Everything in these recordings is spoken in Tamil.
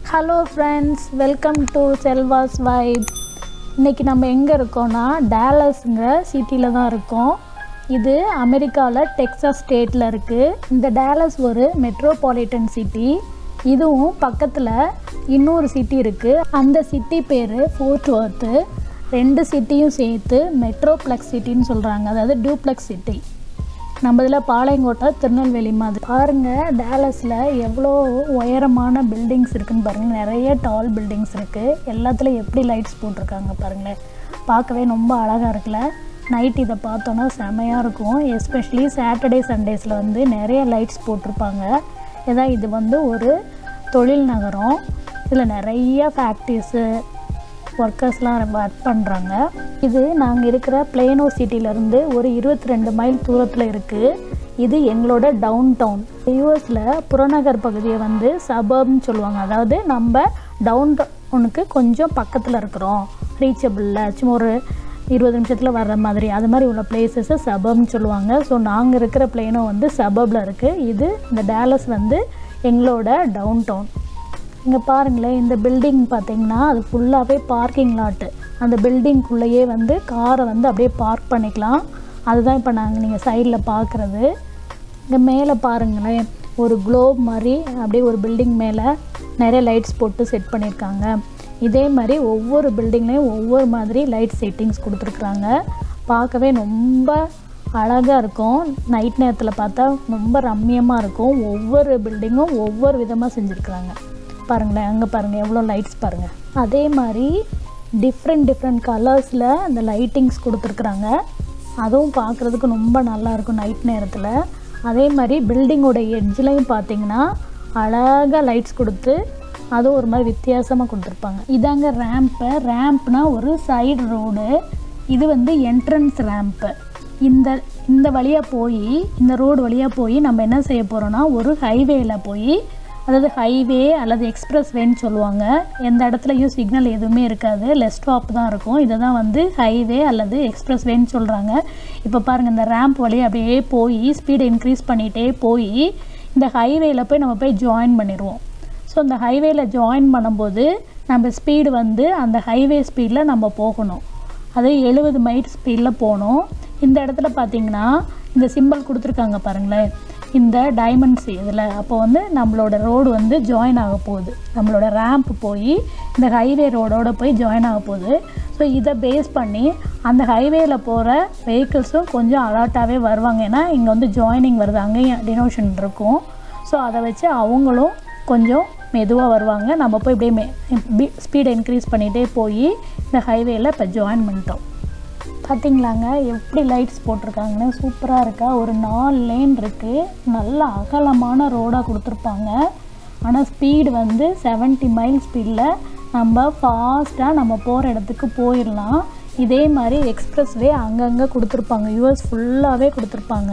hello friends welcome to Selva's vibe இன்றைக்கி நம்ம எங்கே இருக்கோம்னா டேலஸ்ங்கிற சிட்டியில் தான் இருக்கோம் இது அமெரிக்காவில் டெக்சாஸ் ஸ்டேட்டில் இருக்குது இந்த டேலஸ் ஒரு மெட்ரோபாலிட்டன் சிட்டி இதுவும் பக்கத்தில் இன்னொரு சிட்டி இருக்குது அந்த சிட்டி பேர் ஃபோர்ட் ஒர்த்து ரெண்டு சிட்டியும் சேர்த்து மெட்ரோப்ளெக்ஸ் சிட்டின்னு சொல்கிறாங்க அதாவது டூப்ளெக்ஸ் சிட்டி நம்ம இதில் பாளையங்கோட்டை திருநெல்வேலி மாதிரி பாருங்கள் டேலஸில் எவ்வளோ உயரமான பில்டிங்ஸ் இருக்குன்னு பாருங்கள் நிறைய டால் பில்டிங்ஸ் இருக்குது எல்லாத்துலேயும் எப்படி லைட்ஸ் போட்டிருக்காங்க பாருங்களேன் பார்க்கவே ரொம்ப அழகாக இருக்குல்ல நைட் இதை பார்த்தோன்னா செமையாக இருக்கும் எஸ்பெஷலி சாட்டர்டே சண்டேஸில் வந்து நிறைய லைட்ஸ் போட்டிருப்பாங்க ஏதா இது வந்து ஒரு தொழில் நகரம் இதில் நிறைய ஃபேக்ட்ரிஸு ஒர்க்கர்ஸ்லாம் ஒர்க் பண்ணுறாங்க இது நாங்கள் இருக்கிற பிளேனோ சிட்டிலேருந்து ஒரு இருபத்தி ரெண்டு மைல் தூரத்தில் இருக்குது இது எங்களோட டவுன் டவுன் யூஎஸில் புறநகர் பகுதியை வந்து சபர்ப்னு சொல்லுவாங்க அதாவது நம்ம டவுன் டவுனுக்கு கொஞ்சம் பக்கத்தில் இருக்கிறோம் ரீச்சபிளில் சும்மா ஒரு இருபது நிமிஷத்தில் வர்ற மாதிரி அது மாதிரி உள்ள பிளேசஸை சபர்ப்னு சொல்லுவாங்க ஸோ நாங்கள் இருக்கிற பிளேனோ வந்து சபர்பில் இருக்குது இது இந்த டேலஸ் வந்து எங்களோட டவுன் டவுன் இங்கே பாருங்களேன் இந்த பில்டிங் பார்த்தீங்கன்னா அது ஃபுல்லாகவே பார்க்கிங் லாட்டு அந்த பில்டிங்குள்ளேயே வந்து காரை வந்து அப்படியே பார்க் பண்ணிக்கலாம் அதுதான் இப்போ நாங்கள் நீங்கள் சைடில் பார்க்குறது இங்கே மேலே பாருங்களேன் ஒரு குளோப் மாதிரி அப்படியே ஒரு பில்டிங் மேலே நிறைய லைட்ஸ் போட்டு செட் பண்ணியிருக்காங்க இதே மாதிரி ஒவ்வொரு பில்டிங்லேயும் ஒவ்வொரு மாதிரி லைட் செட்டிங்ஸ் கொடுத்துருக்குறாங்க பார்க்கவே ரொம்ப அழகாக இருக்கும் நைட் நேரத்தில் பார்த்தா ரொம்ப ரம்மியமாக இருக்கும் ஒவ்வொரு பில்டிங்கும் ஒவ்வொரு விதமாக செஞ்சுருக்குறாங்க பாருங்களேன் அங்கே பாருங்கள் எவ்வளோ லைட்ஸ் பாருங்கள் அதே மாதிரி டிஃப்ரெண்ட் டிஃப்ரெண்ட் கலர்ஸில் அந்த லைட்டிங்ஸ் கொடுத்துருக்குறாங்க அதுவும் பார்க்குறதுக்கு ரொம்ப நல்லாயிருக்கும் நைட் நேரத்தில் அதே மாதிரி பில்டிங்கோட எட்ஜ்லையும் பார்த்தீங்கன்னா அழகாக லைட்ஸ் கொடுத்து அதுவும் ஒரு மாதிரி வித்தியாசமாக கொடுத்துருப்பாங்க இதாங்க ரேம்ப்பு ரேம்ப்னா ஒரு சைடு ரோடு இது வந்து என்ட்ரன்ஸ் ரேம்ப்பு இந்த இந்த வழியாக போய் இந்த ரோடு வழியாக போய் நம்ம என்ன செய்ய போகிறோன்னா ஒரு ஹைவேயில் போய் அதாவது ஹைவே அல்லது எக்ஸ்பிரஸ் வேன்னு சொல்லுவாங்க எந்த இடத்துலையும் சிக்னல் எதுவுமே இருக்காது லெஸ் ஸ்டாப் தான் இருக்கும் இதை தான் வந்து ஹைவே அல்லது எக்ஸ்பிரஸ் வேன்னு சொல்கிறாங்க இப்போ பாருங்கள் இந்த ரேம்ப் வழியாக அப்படியே போய் ஸ்பீடை இன்க்ரீஸ் பண்ணிகிட்டே போய் இந்த ஹைவேயில் போய் நம்ம போய் ஜாயின் பண்ணிடுவோம் ஸோ இந்த ஹைவேயில் ஜாயின் பண்ணும்போது நம்ம ஸ்பீடு வந்து அந்த ஹைவே ஸ்பீடில் நம்ம போகணும் அது எழுபது மைல் ஸ்பீடில் போகணும் இந்த இடத்துல பார்த்தீங்கன்னா இந்த சிம்பிள் கொடுத்துருக்காங்க பாருங்களேன் இந்த டைமண்ட்ஸ் இதில் அப்போ வந்து நம்மளோட ரோடு வந்து ஜாயின் ஆக போகுது நம்மளோட ரேம்ப் போய் இந்த ஹைவே ரோடோட போய் ஜாயின் ஆக போகுது ஸோ இதை பேஸ் பண்ணி அந்த ஹைவேயில் போகிற வெஹிக்கிள்ஸும் கொஞ்சம் அலர்ட்டாகவே வருவாங்க ஏன்னா இங்கே வந்து ஜாயினிங் வருது அங்கேயும் டினோஷன் இருக்கும் ஸோ அதை வச்சு அவங்களும் கொஞ்சம் மெதுவாக வருவாங்க நம்ம போய் இப்படியே மே ஸ்பீடை இன்க்ரீஸ் பண்ணிகிட்டே போய் இந்த ஹைவேயில் இப்போ ஜாயின் பண்ணிட்டோம் பார்த்தீங்களாங்க எப்படி லைட்ஸ் போட்டிருக்காங்கன்னு சூப்பராக இருக்கா ஒரு நாலு லேன் இருக்குது நல்ல அகலமான ரோடாக கொடுத்துருப்பாங்க ஆனால் ஸ்பீடு வந்து 70 மைல் ஸ்பீடில் நம்ம ஃபாஸ்ட்டாக நம்ம போகிற இடத்துக்கு போயிடலாம் இதே மாதிரி எக்ஸ்பிரஸ் வே அங்கங்கே கொடுத்துருப்பாங்க யூஎஸ் ஃபுல்லாகவே கொடுத்துருப்பாங்க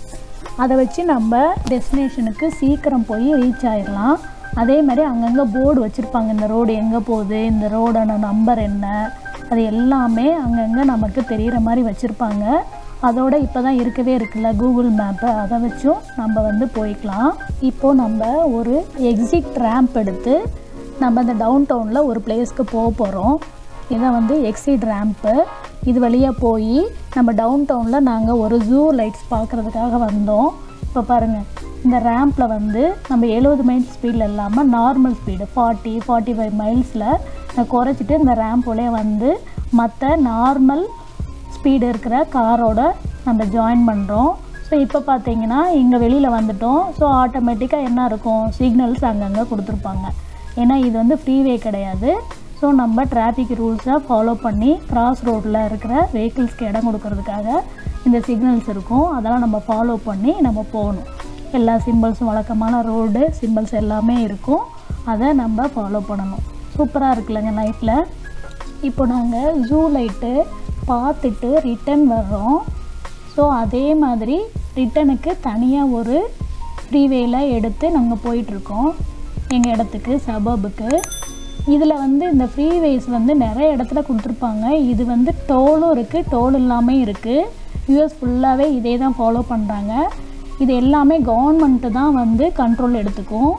அதை வச்சு நம்ம டெஸ்டினேஷனுக்கு சீக்கிரம் போய் ரீச் ஆயிடலாம் அதே மாதிரி அங்கங்கே போர்டு வச்சுருப்பாங்க இந்த ரோடு எங்கே போகுது இந்த ரோடோட நம்பர் என்ன அது எல்லாமே அங்கங்கே நமக்கு தெரிகிற மாதிரி வச்சுருப்பாங்க அதோட இப்போ தான் இருக்கவே இருக்குல்ல கூகுள் மேப்பு அதை வச்சும் நம்ம வந்து போய்க்கலாம் இப்போது நம்ம ஒரு எக்ஸிட் ரேம்ப் எடுத்து நம்ம இந்த டவுன் டவுனில் ஒரு பிளேஸ்க்கு போக போகிறோம் இதான் வந்து எக்ஸிட் ரேம்ப்பு இது வழியாக போய் நம்ம டவுன் டவுனில் நாங்கள் ஒரு ஜூ லைட்ஸ் பார்க்குறதுக்காக வந்தோம் இப்போ பாருங்கள் இந்த ரேம்பில் வந்து நம்ம எழுபது மைல் ஸ்பீடில் இல்லாமல் normal speed forty forty five மைல்ஸில் குறைச்சிட்டு இந்த ரேம்ப் வழியாக வந்து மற்ற நார்மல் ஸ்பீடு இருக்கிற காரோட நம்ம ஜாயின் பண்ணுறோம் ஸோ இப்போ பார்த்தீங்கன்னா இங்கே வெளியில் வந்துட்டோம் ஸோ ஆட்டோமேட்டிக்காக என்ன இருக்கும் சிக்னல்ஸ் அங்கங்கே கொடுத்துருப்பாங்க ஏன்னா இது வந்து ஃப்ரீவே கிடையாது ஸோ நம்ம டிராஃபிக் ரூல்ஸை ஃபாலோ பண்ணி கிராஸ் ரோட்டில் இருக்கிற வெஹிக்கிள்ஸ்க்கு இடம் கொடுக்கறதுக்காக இந்த சிக்னல்ஸ் இருக்கும் அதெல்லாம் நம்ம ஃபாலோ பண்ணி நம்ம போகணும் எல்லா சிம்பிள்ஸும் வழக்கமான ரோடு சிம்பிள்ஸ் எல்லாமே இருக்கும் அதை நம்ம ஃபாலோ பண்ணணும் சூப்பராக இருக்குல்லங்க நைட்டில் இப்போ நாங்கள் ஜூ லைட்டு பார்த்துட்டு ரிட்டன் வர்றோம் ஸோ அதே மாதிரி ரிட்டனுக்கு தனியாக ஒரு ஃப்ரீவேயில் எடுத்து நாங்கள் போயிட்டுருக்கோம் எங்கள் இடத்துக்கு சபபுக்கு இதில் வந்து இந்த ஃப்ரீவேஸ் வந்து நிறைய இடத்துல கொடுத்துருப்பாங்க இது வந்து டோலும் இருக்குது டோல் இல்லாமல் இருக்குது யூஎஸ் ஃபுல்லாகவே இதே தான் ஃபாலோ பண்ணுறாங்க இது எல்லாமே கவர்மெண்ட்டு தான் வந்து கண்ட்ரோல் எடுத்துக்கும்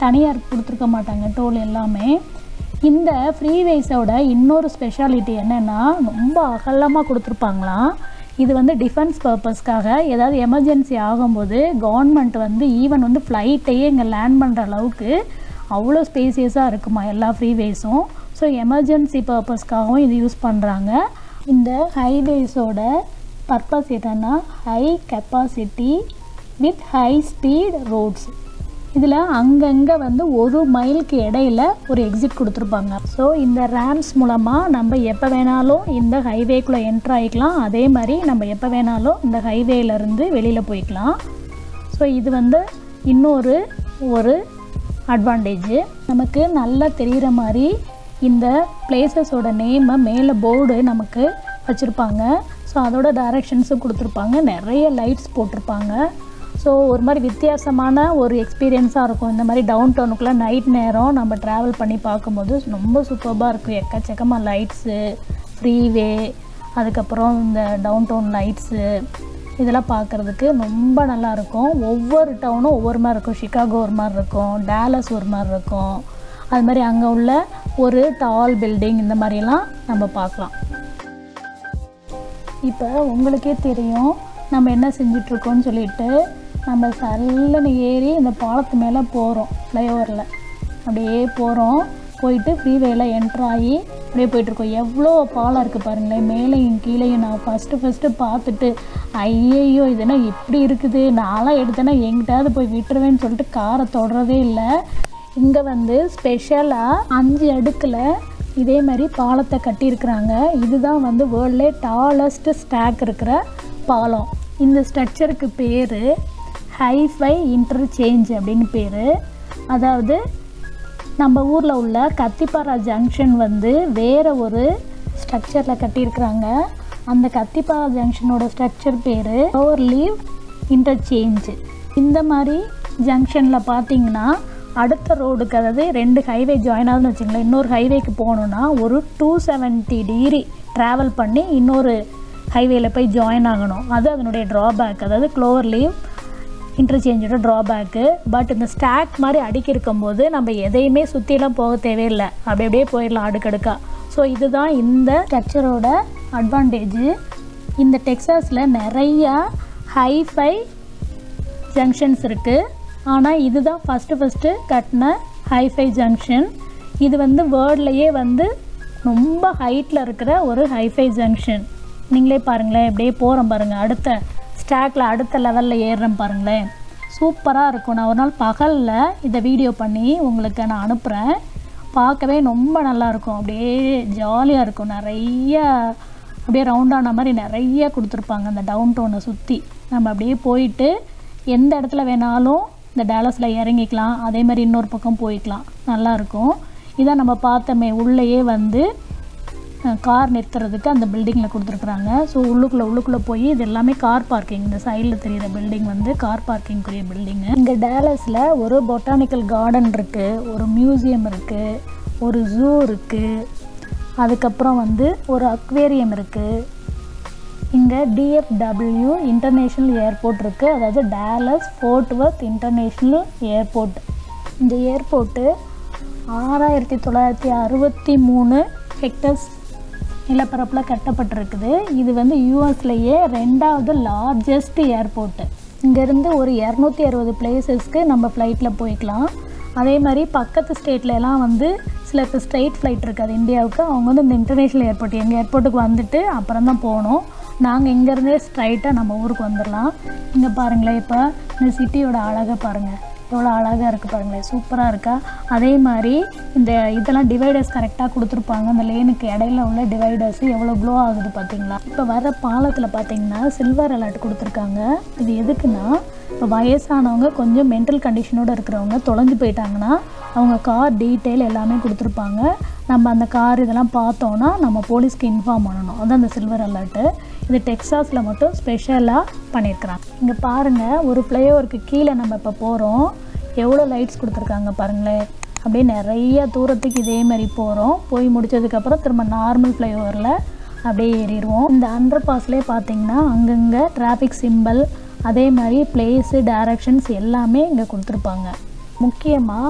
தனியாக கொடுத்துருக்க மாட்டாங்க டோல் எல்லாமே இந்த ஃப்ரீவேஸோட இன்னொரு ஸ்பெஷாலிட்டி என்னென்னா ரொம்ப அகலமாக கொடுத்துருப்பாங்களாம் இது வந்து டிஃபென்ஸ் பர்பஸ்க்காக ஏதாவது எமர்ஜென்சி ஆகும்போது கவர்மெண்ட் வந்து ஈவன் வந்து ஃப்ளைட்டையே இங்கே லேண்ட் பண்ணுற அளவுக்கு அவ்வளோ ஸ்பேசியஸாக இருக்குமா எல்லா ஃப்ரீவேஸும் ஸோ எமர்ஜென்சி பர்பஸ்க்காகவும் இது யூஸ் பண்ணுறாங்க இந்த ஹைவேஸோட பர்பஸ் என்னென்னா high capacity with high speed roads இதில் அங்கங்கே வந்து ஒரு மைலுக்கு இடையில ஒரு எக்ஸிட் கொடுத்துருப்பாங்க ஸோ இந்த ரேம்ஸ் மூலமாக நம்ம எப்போ வேணாலும் இந்த ஹைவேக்குள்ளே என்ட்ரு ஆகிக்கலாம் அதே மாதிரி நம்ம எப்போ வேணாலும் இந்த ஹைவேலேருந்து வெளியில் போய்க்கலாம் ஸோ இது வந்து இன்னொரு ஒரு அட்வான்டேஜ் நமக்கு நல்லா தெரிகிற மாதிரி இந்த பிளேசஸோட நேமை மேலே போர்டு நமக்கு வச்சுருப்பாங்க ஸோ அதோட டைரக்ஷன்ஸும் கொடுத்துருப்பாங்க நிறைய லைட்ஸ் போட்டிருப்பாங்க ஸோ ஒரு மாதிரி வித்தியாசமான ஒரு எக்ஸ்பீரியன்ஸாக இருக்கும் இந்த மாதிரி டவுன் டவுனுக்குள்ளே நைட் நேரம் நம்ம ட்ராவல் பண்ணி பார்க்கும்போது ரொம்ப சூப்பராக இருக்கும் எக்கச்சக்கமாக லைட்ஸு ஃப்ரீவே அதுக்கப்புறம் இந்த டவுன் டவுன் லைட்ஸு இதெல்லாம் பார்க்குறதுக்கு ரொம்ப நல்லா இருக்கும் ஒவ்வொரு டவுனும் ஒவ்வொரு மாதிரி இருக்கும் சிகாகோ ஒரு மாதிரி இருக்கும் டேலஸ் ஒரு மாதிரி இருக்கும் அது மாதிரி அங்கே உள்ள ஒரு டால் பில்டிங் இந்த மாதிரிலாம் நம்ம பார்க்கலாம் இப்போ உங்களுக்கே தெரியும் நம்ம என்ன செஞ்சிட்ருக்கோம்னு சொல்லிட்டு நம்ம சல்லுன்னு ஏறி இந்த பாலத்து மேலே போகிறோம் ஃப்ளைஓவரில் அப்படியே போகிறோம் போயிட்டு ஃப்ரீவேல என்ட்ரு ஆகி அப்படியே போயிட்டுருக்கோம் எவ்வளோ பாலம் இருக்குது பாருங்களேன் மேலேயும் கீழேயும் நான் ஃபஸ்ட்டு ஃபஸ்ட்டு பார்த்துட்டு ஐயையோ இது என்ன இப்படி இருக்குது நான்லாம் எடுத்தேன்னா எங்கிட்டாவது போய் விட்டுருவேன்னு சொல்லிட்டு காரை தொடரதே இல்லை இங்கே வந்து ஸ்பெஷலாக அஞ்சு அடுக்கில் இதே மாதிரி பாலத்தை கட்டியிருக்கிறாங்க இதுதான் வந்து வேர்ல்ட்லே டாலஸ்ட் ஸ்டாக் இருக்கிற பாலம் இந்த ஸ்ட்ரக்சருக்கு பேர் ஹைஃபை இன்டர்சேஞ்ச் அப்படின்னு பேர் அதாவது நம்ம ஊரில் உள்ள கத்திப்பாரா ஜங்ஷன் வந்து வேறு ஒரு ஸ்ட்ரக்சரில் கட்டியிருக்கிறாங்க அந்த கத்திப்பாரா ஜங்ஷனோட ஸ்ட்ரக்சர் பேர் ஓவர் லீவ் இன்டர்சேஞ்ச் இந்த மாதிரி ஜங்ஷனில் பார்த்தீங்கன்னா அடுத்த ரோடுக்கு அதாவது ரெண்டு ஹைவே ஜாயின் ஆகுதுன்னு வச்சுங்களேன் இன்னொரு ஹைவேக்கு போகணுன்னா ஒரு டூ செவன்ட்டி டிகிரி ட்ராவல் பண்ணி இன்னொரு ஹைவேல போய் ஜாயின் ஆகணும் அது அதனுடைய ட்ராபேக் அதாவது க்ளோவர் லீவ் இன்டர்சேஞ்சோட ட்ராபேக்கு பட் இந்த ஸ்டாக் மாதிரி அடுக்கி இருக்கும்போது நம்ம எதையுமே சுற்றிலாம் போக தேவையில்லை அப்படி அப்படியே போயிடலாம் அடுக்கடுக்கா ஸோ இதுதான் இந்த ஸ்ட்ரக்சரோட அட்வான்டேஜு இந்த டெக்ஸாஸில் நிறையா ஹைஃபை ஜங்ஷன்ஸ் இருக்குது ஆனால் இதுதான் ஃபஸ்ட்டு ஃபஸ்ட்டு கட்டின ஹைஃபை ஜங்ஷன் இது வந்து வேர்ல்ட்லையே வந்து ரொம்ப ஹைட்டில் இருக்கிற ஒரு ஹைஃபை ஜங்ஷன் நீங்களே பாருங்களேன் இப்படியே போகிறோம் பாருங்கள் அடுத்த ஸ்டாக்கில் அடுத்த லெவலில் ஏறுறேன் பாருங்களேன் சூப்பராக இருக்கும் நான் ஒரு நாள் பகலில் இதை வீடியோ பண்ணி உங்களுக்கு நான் அனுப்புகிறேன் பார்க்கவே ரொம்ப நல்லாயிருக்கும் அப்படியே ஜாலியாக இருக்கும் நிறைய அப்படியே ரவுண்டான மாதிரி நிறைய கொடுத்துருப்பாங்க அந்த டவுன் டவுனை சுற்றி நம்ம அப்படியே போயிட்டு எந்த இடத்துல வேணாலும் இந்த டேலஸில் இறங்கிக்கலாம் அதே மாதிரி இன்னொரு பக்கம் போய்க்கலாம் நல்லாயிருக்கும் இதான் நம்ம பார்த்தோமே உள்ளேயே வந்து கார் நிறுத்துறதுக்கு அந்த பில்டிங்கில் கொடுத்துருக்குறாங்க ஸோ உள்ளுக்குள்ளே உள்ளுக்குள்ளே போய் இது எல்லாமே கார் பார்க்கிங் இந்த சைடில் தெரிகிற பில்டிங் வந்து கார் பார்க்கிங்குரிய பில்டிங்கு இங்கே டேலஸில் ஒரு பொட்டானிக்கல் கார்டன் இருக்குது ஒரு மியூசியம் இருக்குது ஒரு ஜூ இருக்குது அதுக்கப்புறம் வந்து ஒரு அக்வேரியம் இருக்குது இங்கே டிஎஃப்டபிள்யூ இன்டர்நேஷ்னல் ஏர்போர்ட் இருக்குது அதாவது Dallas Fort Worth international airport இந்த ஏர்போர்ட்டு ஆறாயிரத்தி தொள்ளாயிரத்தி அறுபத்தி மூணு ஹெக்டர்ஸ் நிலப்பரப்பில் கட்டப்பட்டிருக்குது இது வந்து யூஎஸ்லேயே ரெண்டாவது லார்ஜஸ்ட் ஏர்போர்ட்டு இங்கேருந்து ஒரு இரநூத்தி அறுபது பிளேசஸ்க்கு நம்ம ஃப்ளைட்டில் போய்க்கலாம் அதே மாதிரி பக்கத்து ஸ்டேட்ல எல்லாம் வந்து சில இப்போ ஸ்ட்ரெயிட் ஃப்ளைட் இருக்காது இந்தியாவுக்கு அவங்க வந்து இந்த இன்டர்நேஷ்னல் ஏர்போர்ட் எங்கள் ஏர்போர்ட்டுக்கு வந்துட்டு அப்புறம் தான் போகணும் நாங்கள் இங்கேருந்தே ஸ்ட்ரைட்டாக நம்ம ஊருக்கு வந்துடலாம் இங்கே பாருங்களேன் இப்போ இந்த சிட்டியோட அழகை பாருங்கள் எவ்வளோ அழகாக இருக்குது பாருங்களேன் சூப்பராக இருக்கா அதே மாதிரி இந்த இதெல்லாம் டிவைடர்ஸ் கரெக்டாக கொடுத்துருப்பாங்க அந்த லேனுக்கு இடையில உள்ள டிவைடர்ஸ் எவ்வளோ க்ளோ ஆகுது பார்த்தீங்களா இப்போ வர பாலத்தில் பார்த்தீங்கன்னா சில்வர் அலர்ட் கொடுத்துருக்காங்க இது எதுக்குன்னா இப்போ வயசானவங்க கொஞ்சம் மென்டல் கண்டிஷனோடு இருக்கிறவங்க தொலைஞ்சு போயிட்டாங்கன்னா அவங்க கார் டீட்டெயில் எல்லாமே கொடுத்துருப்பாங்க நம்ம அந்த கார் இதெல்லாம் பார்த்தோன்னா நம்ம போலீஸ்க்கு இன்ஃபார்ம் பண்ணணும் அதான் அந்த சில்வர் அலர்ட்டு இது டெக்ஸாஸில் மட்டும் ஸ்பெஷலாக பண்ணியிருக்கிறாங்க இங்கே பாருங்கள் ஒரு ஃப்ளைஓவருக்கு கீழே நம்ம இப்போ போகிறோம் எவ்வளோ லைட்ஸ் கொடுத்துருக்காங்க பாருங்களேன் அப்படியே நிறைய தூரத்துக்கு இதே மாதிரி போகிறோம் போய் முடிச்சதுக்கப்புறம் திரும்ப நார்மல் ஃப்ளைஓவரில் அப்படியே ஏறிடுவோம் இந்த அண்டர் பாஸ்லேயே பார்த்தீங்கன்னா அங்கங்கே டிராஃபிக் சிம்பிள் அதே மாதிரி பிளேஸு டைரக்ஷன்ஸ் எல்லாமே இங்கே கொடுத்துருப்பாங்க முக்கியமாக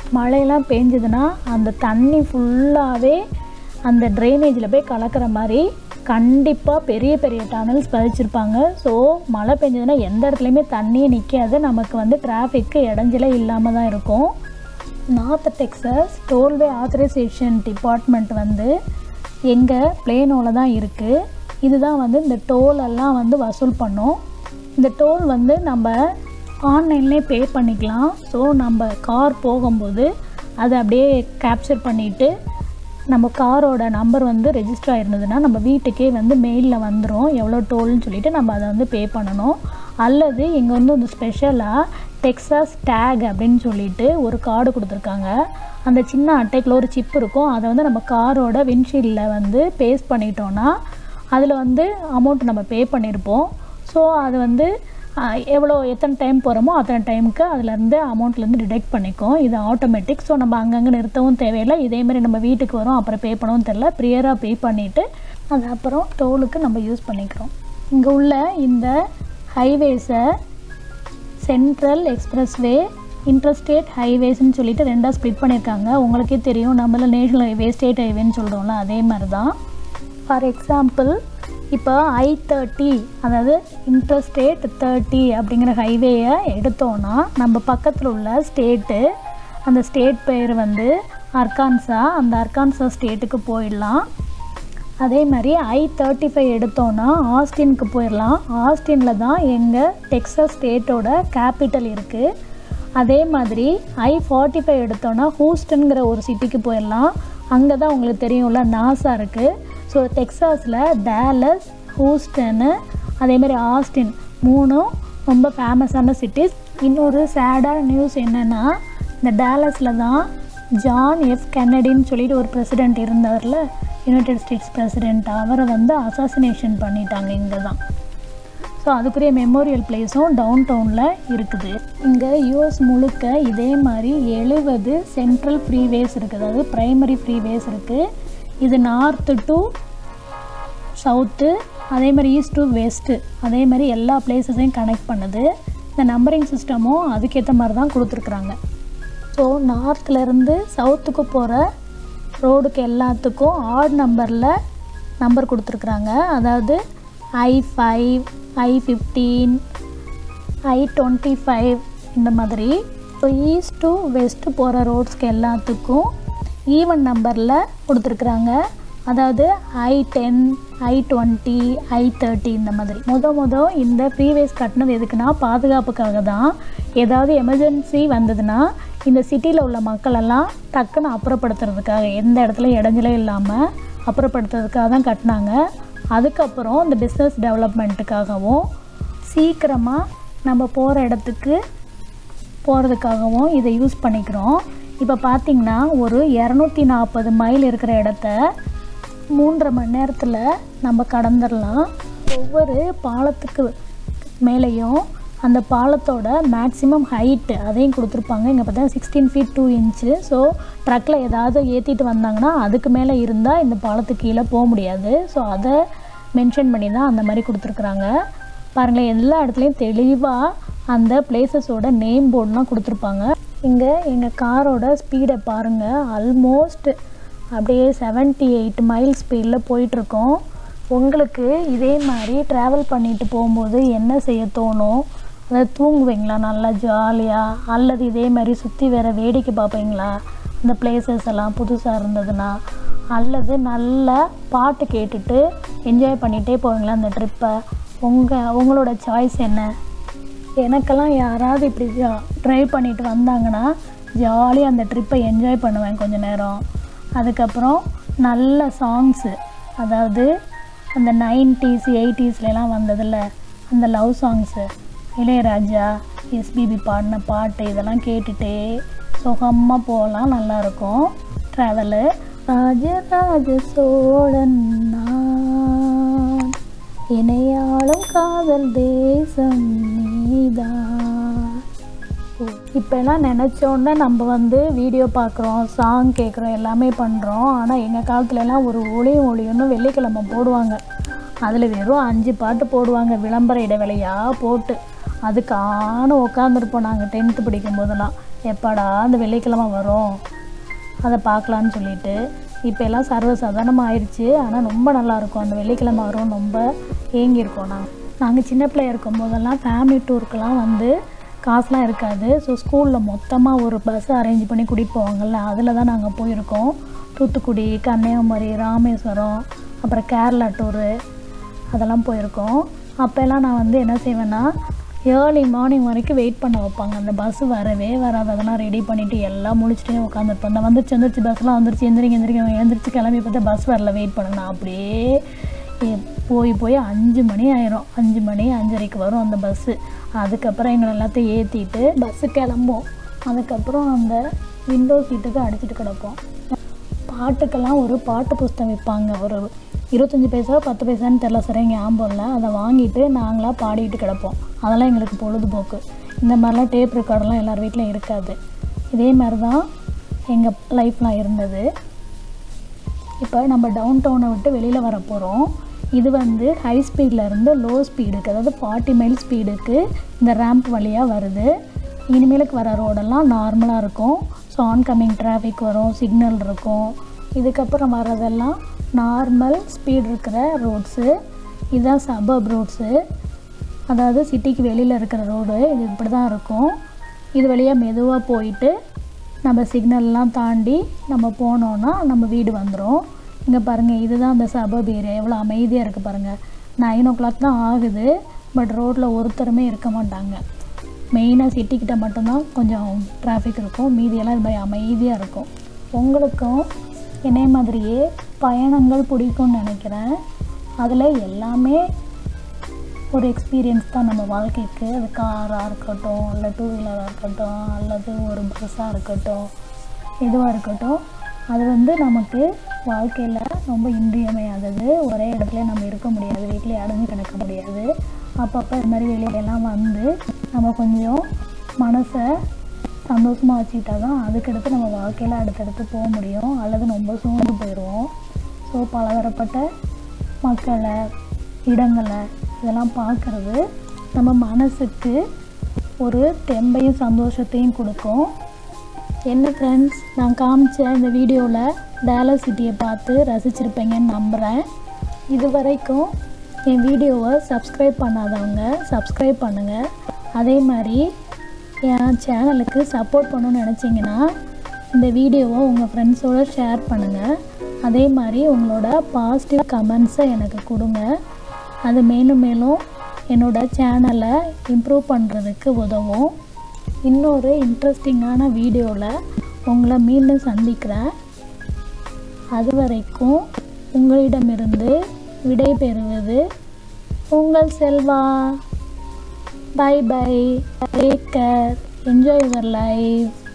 மழையெல்லாம் பேஞ்சுதுன்னா அந்த தண்ணி ஃபுல்லாகவே அந்த ட்ரைனேஜில் போய் கலக்கிற மாதிரி கண்டிப்பாக பெரிய பெரிய டனல்ஸ் பதிச்சிருப்பாங்க ஸோ மழை பெஞ்சதுன்னா எந்த இடத்துலையுமே தண்ணியே நிற்காது நமக்கு வந்து டிராஃபிக்கு இடைஞ்சலே இல்லாமல் தான் இருக்கும் North Texas Tollway authorization department வந்து எங்கள் பிளேனோவில் தான் இருக்குது இதுதான் வந்து இந்த டோல் எல்லாம் வந்து வசூல் பண்ணும் இந்த டோல் வந்து நம்ம ஆன்லைன்லேயே பே பண்ணிக்கலாம் ஸோ நம்ம கார் போகும்போது அதை அப்படியே கேப்சர் பண்ணிவிட்டு நம்ம காரோட நம்பர் வந்து ரெஜிஸ்டர் ஆயிருந்ததுன்னா நம்ம வீட்டுக்கே வந்து மெயிலில் வந்துடும் எவ்வளோ டோல்னு சொல்லிட்டு நம்ம அதை வந்து பே பண்ணணும் அல்லது இங்கே வந்து ஒரு ஸ்பெஷலாக டெக்ஸாஸ் டேக் அப்படின்னு சொல்லிட்டு ஒரு கார்டு கொடுத்துருக்காங்க அந்த சின்ன அட்டைக்குள்ள ஒரு சிப் இருக்கும் அதை வந்து நம்ம காரோட விண்ட்ஷீல்டில் வந்து பேஸ்ட் பண்ணிட்டோன்னா அதில் வந்து அமௌண்ட் நம்ம பே பண்ணியிருப்போம் ஸோ அது வந்து ஆஹ், எவ்வளோ எத்தனை டைம் போகிறோமோ அத்தனை டைமுக்கு அதுலேருந்து அமௌண்ட்லேருந்து டிடெக்ட் பண்ணிக்கும் இது ஆட்டோமேட்டிக் ஸோ நம்ம அங்கங்கே நிறுத்தவும் தேவையில்லை இதேமாரி நம்ம வீட்டுக்கு வரோம் அப்புறம் பே பண்ணவும் தெரில ப்ரியராக பே பண்ணிவிட்டு அது அப்புறம் டோலுக்கு நம்ம யூஸ் பண்ணிக்கிறோம் இங்கே உள்ள இந்த ஹைவேஸை சென்ட்ரல் எக்ஸ்பிரஸ்வே இன்டர்ஸ்டேட் ஹைவேஸ்னு சொல்லிட்டு ரெண்டாக ஸ்ப்ளிட் பண்ணியிருக்காங்க உங்களுக்கே தெரியும் நம்மள நேஷனல் ஹைவே ஸ்டேட் ஹைவேன்னு சொல்கிறோம்ல அதே மாதிரி தான் ஃபார் எக்ஸாம்பிள் இப்போ ஐ தேர்ட்டி அதாவது இன்டர்ஸ்டேட் தேர்ட்டி அப்படிங்கிற ஹைவேயை எடுத்தோன்னா நம்ம பக்கத்தில் உள்ள ஸ்டேட்டு அந்த ஸ்டேட் பேர் வந்து அர்கான்சா அந்த அர்கான்சா ஸ்டேட்டுக்கு போயிடலாம் அதே மாதிரி ஐ தேர்ட்டி ஃபைவ் எடுத்தோன்னா ஆஸ்டினுக்கு போயிடலாம் ஆஸ்டினில் தான் எங்கள் டெக்ஸஸ் ஸ்டேட்டோட கேபிட்டல் இருக்குது அதே மாதிரி ஐ ஃபார்ட்டி ஃபைவ் எடுத்தோன்னா ஹூஸ்டன்கிற ஒரு சிட்டிக்கு போயிடலாம் அங்கே தான் உங்களுக்கு தெரியும்ல நாசா இருக்குது ஸோ டெக்ஸாஸில் டேலஸ் ஹூஸ்டனு அதே மாதிரி ஆஸ்டின் மூணும் ரொம்ப ஃபேமஸான சிட்டிஸ் இன்னொரு சேடான நியூஸ் என்னென்னா இந்த டேலஸில் தான் ஜான் எஃப் கென்னடின்னு சொல்லிட்டு ஒரு பிரசிடெண்ட் இருந்தார்ல யுனைடெட் ஸ்டேட்ஸ் பிரசிடெண்ட் அவரை வந்து அசாசினேஷன் பண்ணிட்டாங்க இங்கே தான் ஸோ அதுக்குரிய மெமோரியல் பிளேஸும் டவுன் டவுனில் இருக்குது இங்கே யூஎஸ் முழுக்க இதே மாதிரி எழுபது சென்ட்ரல் ஃப்ரீவேஸ் இருக்குது அதாவது ப்ரைமரி ஃப்ரீவேஸ் இருக்குது இது நார்த்து டு சவுத்து அதே மாதிரி ஈஸ்ட் டு வெஸ்ட்டு அதே மாதிரி எல்லா பிளேசஸையும் கனெக்ட் பண்ணுது இந்த நம்பரிங் சிஸ்டமும் அதுக்கேற்ற மாதிரி தான் கொடுத்துருக்குறாங்க ஸோ நார்த்துலேருந்து சவுத்துக்கு போகிற ரோடுக்கு எல்லாத்துக்கும் ஆட் நம்பரில் நம்பர் கொடுத்துருக்குறாங்க அதாவது I five I fifteen I twenty five இந்த மாதிரி இப்போ ஈஸ்ட் டு வெஸ்ட்டு போகிற ரோட்ஸ்க்கு எல்லாத்துக்கும் ஈவன் நம்பரில் கொடுத்துருக்குறாங்க அதாவது I ten I twenty I thirty இந்த மாதிரி முத முத இந்த ஃப்ரீவேஸ் கட்டினது எதுக்குன்னா பாதுகாப்புக்காக தான் ஏதாவது எமர்ஜென்சி வந்ததுன்னா இந்த சிட்டியில் உள்ள மக்கள் எல்லாம் டக்குன்னு அப்புறப்படுத்துறதுக்காக எந்த இடத்துல இடைஞ்சலே இல்லாமல் அப்புறப்படுத்துறதுக்காக தான் கட்டினாங்க அதுக்கப்புறம் இந்த பிஸ்னஸ் டெவலப்மெண்ட்டுக்காகவும் சீக்கிரமாக நம்ம போகிற இடத்துக்கு போகிறதுக்காகவும் இதை யூஸ் பண்ணிக்கிறோம் இப்போ பார்த்திங்கன்னா ஒரு இரநூத்தி நாற்பது மைல் இருக்கிற இடத்த மூன்றரை மணி நேரத்தில் நம்ம கடந்துடலாம் ஒவ்வொரு பாலத்துக்கு மேலேயும் அந்த பாலத்தோட மேக்ஸிமம் ஹைட்டு அதையும் கொடுத்துருப்பாங்க இங்கே பார்த்தா sixteen feet two inch so ட்ரக்கில் ஏதாவது ஏற்றிட்டு வந்தாங்கன்னா அதுக்கு மேலே இருந்தால் இந்த பாலத்துக்கு கீழே போக முடியாது ஸோ அதை மென்ஷன் பண்ணி தான் அந்த மாதிரி கொடுத்துருக்குறாங்க பாருங்களேன் எல்லா இடத்துலையும் தெளிவாக அந்த பிளேசஸோட நேம் போர்டுலாம் கொடுத்துருப்பாங்க இங்கே எங்கள் காரோட ஸ்பீடை பாருங்கள் ஆல்மோஸ்ட் அப்படியே 78 எயிட் மைல் ஸ்பீடில் போயிட்டுருக்கோம் உங்களுக்கு இதே மாதிரி ட்ராவல் பண்ணிட்டு போகும்போது என்ன செய்ய தோணும் அதாவது தூங்குவீங்களா நல்லா ஜாலியாக அல்லது இதே மாதிரி சுற்றி வேற வேடிக்கை பார்ப்பீங்களா இந்த பிளேசஸ் எல்லாம் புதுசாக இருந்ததுன்னா அல்லது நல்ல பாட்டு கேட்டுட்டு என்ஜாய் பண்ணிகிட்டே போவீங்களா அந்த ட்ரிப்பை உங்கள் உங்களோட சாய்ஸ் என்ன எனக்கெல்லாம் யாராவது இப்படி ஜா ட்ரைவ் பண்ணிட்டு வந்தாங்கன்னா ஜாலியாக அந்த ட்ரிப்பை என்ஜாய் பண்ணுவேன் கொஞ்ச நேரம் அதுக்கப்புறம் நல்ல சாங்ஸு அதாவது அந்த நைன்டிஸ் எயிட்டிஸ்லாம் வந்ததில்ல அந்த லவ் சாங்ஸு இளையராஜா எஸ்பிபி பாடின பாட்டு இதெல்லாம் கேட்டுட்டே சுகமாக போகலாம் நல்லாயிருக்கும் ட்ராவலு ராஜராஜ சோழன் நான் இணையாளும் காதல் தேசம் நீதான் இப்போலாம் நினச்சோன்னே நம்ம வந்து வீடியோ பார்க்குறோம் சாங் கேட்குறோம் எல்லாமே பண்ணுறோம் ஆனால் எங்கள் காலத்துலலாம் ஒரு ஒளியும் ஒளியும்னு வெள்ளிக்கிழமை போடுவாங்க அதில் வெறும் அஞ்சு பாட்டு போடுவாங்க விளம்பர இடைவேளையாக போட்டு அதுக்கு ஆணும் உட்காந்துருப்போம் நாங்கள் டென்த்து படிக்கும் போதெல்லாம் எப்பாடா அந்த வெள்ளிக்கிழமை வரும் அதை பார்க்கலான்னு சொல்லிட்டு இப்போ எல்லாம் சர்வசாதாரணமாக ஆயிடுச்சு ஆனால் ரொம்ப நல்லாயிருக்கும் அந்த வெள்ளிக்கிழமை வரும் ரொம்ப ஏங்கியிருக்கோம் நாங்கள் நாங்கள் சின்ன பிள்ளையா இருக்கும் போதெல்லாம் ஃபேமிலி டூருக்கெல்லாம் வந்து காசுலாம் இருக்காது ஸோ ஸ்கூலில் மொத்தமாக ஒரு பஸ் அரேஞ்ச் பண்ணி கூட்டிகிட்டு போவாங்கள்ல அதில் தான் நாங்கள் போயிருக்கோம் தூத்துக்குடி கன்னியாகுமரி ராமேஸ்வரம் அப்புறம் கேரளா டூரு அதெல்லாம் போயிருக்கோம் அப்போல்லாம் நான் வந்து என்ன செய்வேன்னா ஏர்லி மார்னிங் வரைக்கும் வெயிட் பண்ண வைப்பாங்க அந்த பஸ் வரவே வராது அதெல்லாம் ரெடி பண்ணிவிட்டு எல்லாம் முழிச்சிட்டே உட்காந்துருப்போம் இந்த வந்துருச்சு வந்துருச்சு பஸ்லாம் வந்துருச்சு எந்திரிங்க எந்திரிங்க எழுந்திரிச்சு கிளம்பி பார்த்தா பஸ் வரல வெயிட் பண்ண நான் அப்படியே எ- போய் போய் அஞ்சு மணி ஆயிரும் அஞ்சு மணி அஞ்சரைக்கு வரும் அந்த பஸ்ஸு அதுக்கப்புறம் எங்களை எல்லாத்தையும் ஏற்றிட்டு பஸ்ஸு கிளம்பும் அதுக்கப்புறம் அந்த விண்டோ சீட்டுக்கு அடிச்சிட்டு கிடப்போம் பாட்டுக்கெல்லாம் ஒரு பாட்டு புஸ்தகம் விற்பாங்க ஒரு இருபத்தஞ்சி பைசா பத்து பைசான்னு தெரில சரியா ஞாபகம் இல்லை அதை வாங்கிட்டு நாங்களாக பாடிட்டு கிடப்போம் அதெல்லாம் எங்களுக்கு பொழுதுபோக்கு இந்த மாதிரிலாம் டேப் ரெக்கார்டெல்லாம் எல்லார் வீட்லையும் இருக்காது இதே மாதிரி தான் எங்கள் லைஃப்லாம் இருந்தது இப்போ நம்ம டவுன் டவுனை விட்டு வெளியில் வர போகிறோம் இது வந்து ஹை ஸ்பீடில் இருந்து லோ ஸ்பீடுக்கு அதாவது ஃபார்ட்டி மைல் ஸ்பீடுக்கு இந்த ரேம்ப் வழியாக வருது இனிமேலுக்கு வர ரோடெல்லாம் நார்மலாக இருக்கும் ஸோ ஆன்கமிங் டிராஃபிக் வரும் சிக்னல் இருக்கும் இதுக்கப்புறம் வர்றதெல்லாம் நார்மல் ஸ்பீட் இருக்கிற ரோட்ஸு இதுதான் சபப் ரோட்ஸு அதாவது சிட்டிக்கு வெளியில் இருக்கிற ரோடு இது இப்படி தான் இருக்கும் இது வழியாக மெதுவாக போயிட்டு நம்ம சிக்னல்லாம் தாண்டி நம்ம போனோன்னா நம்ம வீடு வந்துடும் இங்கே பாருங்கள் இதுதான் அந்த சபப் ஏரியா எவ்வளோ அமைதியாக இருக்குது பாருங்கள் நைன் ஓ கிளாக் தான் ஆகுது பட் ரோட்டில் ஒருத்தருமே இருக்க மாட்டாங்க மெயினாக சிட்டிக்கிட்ட மட்டும்தான் கொஞ்சம் டிராஃபிக் இருக்கும் மீதியெல்லாம் இது மாதிரி அமைதியாக இருக்கும் உங்களுக்கும் என்னை மாதிரியே பயணங்கள் பிடிக்கும்னு நினைக்கிறேன் அதில் எல்லாமே ஒரு எக்ஸ்பீரியன்ஸ் தான் நம்ம வாழ்க்கைக்கு அது காராக இருக்கட்டும் இல்லை டூ வீலராக இருக்கட்டும் அல்லது ஒரு பஸ்ஸாக இருக்கட்டும் எதுவாக இருக்கட்டும் அது வந்து நமக்கு வாழ்க்கையில் ரொம்ப இன்றியமையாதது ஒரே இடத்துல நம்ம இருக்க முடியாது வீட்டிலே அடைஞ்சு கிடக்க முடியாது அப்பப்போ இது மாதிரி வெளியிலலாம் வந்து நம்ம கொஞ்சம் மனசை சந்தோஷமாக வச்சுக்கிட்டா தான் அதுக்கடுத்து நம்ம வாழ்க்கையில் அடுத்தடுத்து போக முடியும் அல்லது ரொம்ப சோர்ந்து போயிடுவோம் ஸோ பலதரப்பட்ட மக்களை இடங்களை இதெல்லாம் பார்க்குறது நம்ம மனசுக்கு ஒரு தெம்பையும் சந்தோஷத்தையும் கொடுக்கும் என்ன ஃப்ரெண்ட்ஸ் நான் காமிச்ச இந்த வீடியோவில் டேலஸ் சிட்டியை பார்த்து ரசிச்சிருப்பீங்கன்னு நம்புகிறேன் இது வரைக்கும் என் வீடியோவை சப்ஸ்கிரைப் பண்ணாதவங்க சப்ஸ்கிரைப் பண்ணுங்கள் அதே மாதிரி என் சேனலுக்கு சப்போர்ட் பண்ணணும்னு நினச்சிங்கன்னா இந்த வீடியோவை உங்கள் ஃப்ரெண்ட்ஸோடு ஷேர் பண்ணுங்கள் அதே மாதிரி உங்களோட பாசிட்டிவ் கமெண்ட்ஸை எனக்கு கொடுங்க அது மேலும் மேலும் என்னோட சேனலை இம்ப்ரூவ் பண்ணுறதுக்கு உதவும் இன்னொரு இன்ட்ரெஸ்டிங்கான வீடியோவில் உங்களை மீண்டும் சந்திக்கிறேன் அது வரைக்கும் உங்களிடமிருந்து விடை பெறுவது உங்கள் Selva bye bye take care enjoy your life